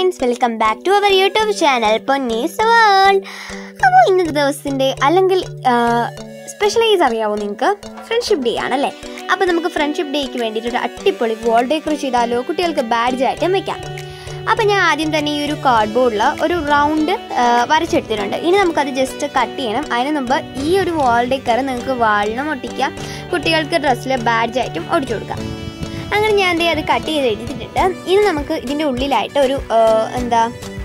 friends welcome back to our YouTube channel Ponnees world അപ്പോൾ ഇന്നത്തെ ദിവസത്തിൻ്റെ അല്ലെങ്കിൽ സ്പെഷ്യലൈസ് അറിയാവോ നിങ്ങൾക്ക് ഫ്രണ്ട്ഷിപ്പ് ഡേ ആണല്ലേ അപ്പോൾ നമുക്ക് ഫ്രണ്ട്ഷിപ്പ് ഡേക്ക് വേണ്ടിയിട്ട് ഒരു അടിപൊളി വോൾ ഡേക്കർ ചെയ്താലോ കുട്ടികൾക്ക് ബാഡ്ജ് ആയിട്ടും വെക്കാം അപ്പം ഞാൻ ആദ്യം തന്നെ ഈ ഒരു കാർഡ്ബോർഡിൽ ഒരു റൗണ്ട് വരച്ചെടുത്തിട്ടുണ്ട് ഇനി നമുക്കത് ജസ്റ്റ് കട്ട് ചെയ്യണം അതിന് മുമ്പ് ഈ ഒരു വാൾ ഡേക്കർ നിങ്ങൾക്ക് വാളിനും ഒട്ടിക്കാം കുട്ടികൾക്ക് ഡ്രസ്സിൽ ബാഡ്ജ് ആയിട്ടും ഒടിച്ചു കൊടുക്കാം അങ്ങനെ ഞാൻ എന്ത് അത് കട്ട് ചെയ്ത് എടുത്തിട്ടുണ്ട് ഇനി നമുക്ക് ഇതിൻ്റെ ഉള്ളിലായിട്ട് ഒരു ആ, എന്താ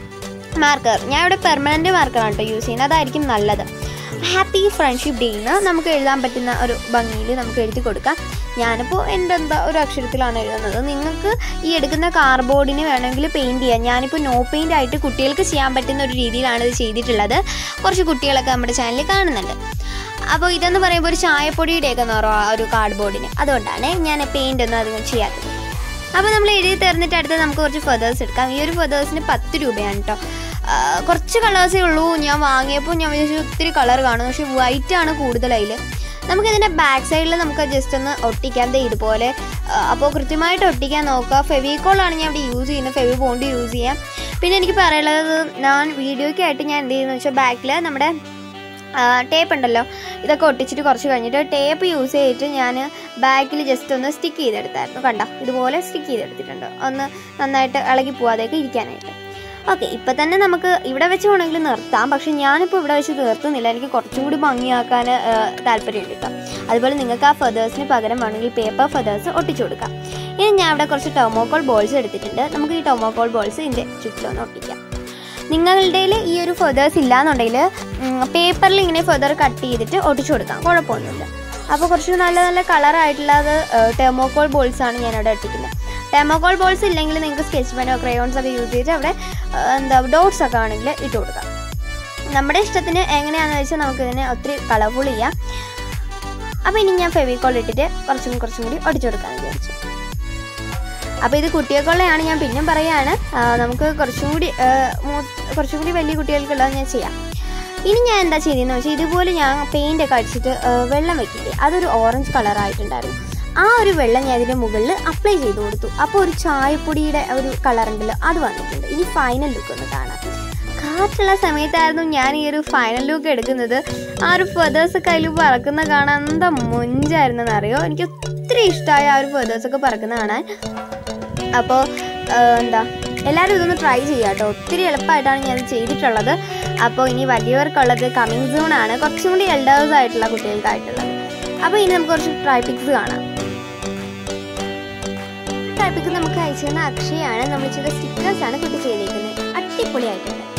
മാർക്കർ ഞാൻ ഇവിടെ പെർമനൻ്റ് മാർക്കറാണ് കേട്ടോ യൂസ് ചെയ്യുന്നത് അതായിരിക്കും നല്ലത് ഹാപ്പി ഫ്രണ്ട്ഷിപ്പ് ഡേ എന്ന് നമുക്ക് എഴുതാൻ പറ്റുന്ന ഒരു ഭംഗിയിൽ നമുക്ക് എഴുതി കൊടുക്കാം ഞാനിപ്പോൾ എൻ്റെ എന്താ ഒരു അക്ഷരത്തിലാണ് എഴുതുന്നത് നിങ്ങൾക്ക് ഈ എടുക്കുന്ന കാർബോർഡിന് വേണമെങ്കിൽ പെയിൻറ് ചെയ്യാം ഞാനിപ്പോൾ നോ പെയിൻ്റ് ആയിട്ട് കുട്ടികൾക്ക് ചെയ്യാൻ പറ്റുന്ന ഒരു രീതിയിലാണ് ഇത് ചെയ്തിട്ടുള്ളത് കുറച്ച് കുട്ടികളൊക്കെ നമ്മുടെ ചാനലിൽ കാണുന്നുണ്ട് അപ്പോൾ ഇതെന്ന് പറയുമ്പോൾ ഒരു ചായപ്പൊടിയുടെയൊക്കെ നിറം ആ ഒരു കാർഡ്ബോർഡിന് അതുകൊണ്ടാണ് ഞാൻ പെയിൻ്റ് ഒന്നും അധികം ചെയ്യാത്തത് അപ്പോൾ നമ്മൾ എഴുതി തീർന്നിട്ട് അടുത്ത് നമുക്ക് കുറച്ച് ഫെതേഴ്സ് എടുക്കാം ഈ ഒരു ഫെതേഴ്സിന് പത്ത് രൂപയാണ് കേട്ടോ ആ, കുറച്ച് കളേഴ്സേ ഉള്ളൂ ഞാൻ വാങ്ങിയപ്പോൾ ഞാൻ വിചാരിച്ചു ഒത്തിരി കളർ കാണും പക്ഷേ വൈറ്റ് ആണ് കൂടുതൽ അതിൽ നമുക്ക് ഇതിൻ്റെ ബാക്ക് സൈഡിൽ നമുക്ക് ജസ്റ്റ് ഒന്ന് ഒട്ടിക്കാം ദേ ഇതുപോലെ ആ, അപ്പോൾ കൃത്യമായിട്ട് ഒട്ടിക്കാൻ നോക്കുക ഫെവിക്കോളാണ് ഞാൻ ഇവിടെ യൂസ് ചെയ്യുന്നത് ഫെവി ബോണ്ട് യൂസ് ചെയ്യാം പിന്നെ എനിക്ക് പറയാനുള്ളത് ഞാൻ വീഡിയോയ്ക്കായിട്ട് ഞാൻ എന്ത് ചെയ്യുന്നത് വെച്ചാൽ ബാക്കിൽ നമ്മുടെ ടേപ്പ് ഉണ്ടല്ലോ ഇതൊക്കെ ഒട്ടിച്ചിട്ട് കുറച്ച് കഴിഞ്ഞിട്ട് ടേപ്പ് യൂസ് ചെയ്തിട്ട് ഞാൻ ബാക്കിൽ ജസ്റ്റ് ഒന്ന് സ്റ്റിക്ക് ചെയ്തെടുത്തായിരുന്നു കണ്ടോ ഇതുപോലെ സ്റ്റിക്ക് ചെയ്തെടുത്തിട്ടുണ്ട് ഒന്ന് നന്നായിട്ട് ഇളകി പോവാതെയൊക്കെ ഇരിക്കാനായിട്ട് ഓക്കെ ഇപ്പം തന്നെ നമുക്ക് ഇവിടെ വെച്ച് വേണമെങ്കിൽ നിർത്താം പക്ഷെ ഞാനിപ്പോൾ ഇവിടെ വെച്ച് നിർത്തുന്നില്ല എനിക്ക് കുറച്ചും കൂടി ഭംഗിയാക്കാൻ താല്പര്യമുണ്ട് കേട്ടോ അതുപോലെ നിങ്ങൾക്ക് ആ ഫെതേഴ്സിന് പകരം വേണമെങ്കിൽ പേപ്പർ ഫെതേഴ്സ് ഒട്ടിച്ചു കൊടുക്കാം ഇനി ഞാൻ ഇവിടെ കുറച്ച് ടൊമോക്കോൾ ബോൾസ് എടുത്തിട്ടുണ്ട് നമുക്ക് ഈ ടൊമോക്കോൾ ബോൾസ് ഇതിൻ്റെ ചുറ്റിലൊന്ന് ഒട്ടിക്കാം നിങ്ങളുടെ ഈ ഒരു ഫെതേഴ്സ് ഇല്ലാന്നുണ്ടെങ്കിൽ പേപ്പറിൽ ഇങ്ങനെ ഫെതർ കട്ട് ചെയ്തിട്ട് ഒട്ടിച്ചു കൊടുക്കാം കുഴപ്പമൊന്നുമില്ല അപ്പോൾ കുറച്ച് നല്ല നല്ല കളറായിട്ടുള്ളത് ടെമോക്കോൾ ബോൾസ് ആണ് ഞാനവിടെ ഒട്ടിക്കുന്നത് ടെമോക്കോൾ ബോൾസ് ഇല്ലെങ്കിൽ നിങ്ങൾക്ക് സ്കെച്ച് പെനോ ക്രയോൺസ് ഒക്കെ യൂസ് ചെയ്തിട്ട് അവിടെ ആ, എന്താ ഡോട്ട്സ് ഒക്കെ ആണെങ്കിൽ ഇട്ട് കൊടുക്കാം നമ്മുടെ ഇഷ്ടത്തിന് എങ്ങനെയാണെന്ന് വെച്ചാൽ നമുക്കിതിനെ ഒത്തിരി കളർഫുൾ ചെയ്യാം അപ്പോൾ ഇനി ഞാൻ ഫെവിക്കോൾ ഇട്ടിട്ട് കുറച്ചും കുറച്ചും കൂടി ഒടിച്ചു കൊടുക്കാമെന്ന് വിചാരിച്ചു അപ്പോൾ ഇത് കുട്ടികൾക്കുള്ളതാണ് ഞാൻ പിന്നെയും പറയാണ് ആ, നമുക്ക് കുറച്ചും കൂടി ആ, മൂ- കുറച്ചും കൂടി വലിയ കുട്ടികൾക്കുള്ളത് ഞാൻ ചെയ്യാം ഇനി ഞാൻ എന്താ ചെയ്തതെന്ന് വെച്ചാൽ ഇതുപോലെ ഞാൻ പെയിൻ്റ് ഒക്കെ അടിച്ചിട്ട് ആ, വെള്ളം വെക്കില്ലേ അതൊരു ഓറഞ്ച് കളറായിട്ടുണ്ടായിരുന്നു ആ ഒരു വെള്ളം ഞാൻ ഇതിൻ്റെ മുകളിൽ അപ്ലൈ ചെയ്ത് കൊടുത്തു അപ്പോൾ ഒരു ചായപ്പൊടിയുടെ ഒരു കളർ ഉണ്ടല്ലോ അത് വന്നിട്ടുണ്ട് ഇനി ഫൈനൽ ലുക്ക് ഒന്ന് കാണാം കാറ്റുള്ള സമയത്തായിരുന്നു ഞാൻ ഈ ഒരു ഫൈനൽ ലുക്ക് എടുക്കുന്നത് ആ ഒരു ഫെതേഴ്സ് കയ്യിൽ പറക്കുന്ന കാണാൻ എന്താ മൊഞ്ചായിരുന്നെന്ന് അറിയോ എനിക്ക് ഒത്തിരി ഇഷ്ടമായ ആ ഒരു ഫെതേഴ്സ് ഒക്കെ പറക്കുന്ന കാണാൻ അപ്പോൾ എന്താ എല്ലാവരും ഇതൊന്ന് ട്രൈ ചെയ്യാം കേട്ടോ ഒത്തിരി എളുപ്പമായിട്ടാണ് ഞാൻ ഇത് ചെയ്തിട്ടുള്ളത് അപ്പോൾ ഇനി വലിയവർക്കുള്ളത് കമ്മിങ് സൂൺ ആണ് കുറച്ചും കൂടി എൽഡേഴ്സ് ആയിട്ടുള്ള കുട്ടികൾക്കായിട്ടുള്ളത് അപ്പോൾ ഇനി നമുക്ക് കുറച്ച് ട്രൈ പിക്സ് കാണാം ട്രൈ പിക്ക് നമുക്ക് അയച്ചു തന്ന അക്ഷയാണ് നമ്മൾ ചെയ്ത സ്റ്റിക്കേഴ്സാണ് കുട്ടി ചെയ്തേക്കുന്നത് അടിപൊളിയായിട്ടുണ്ട്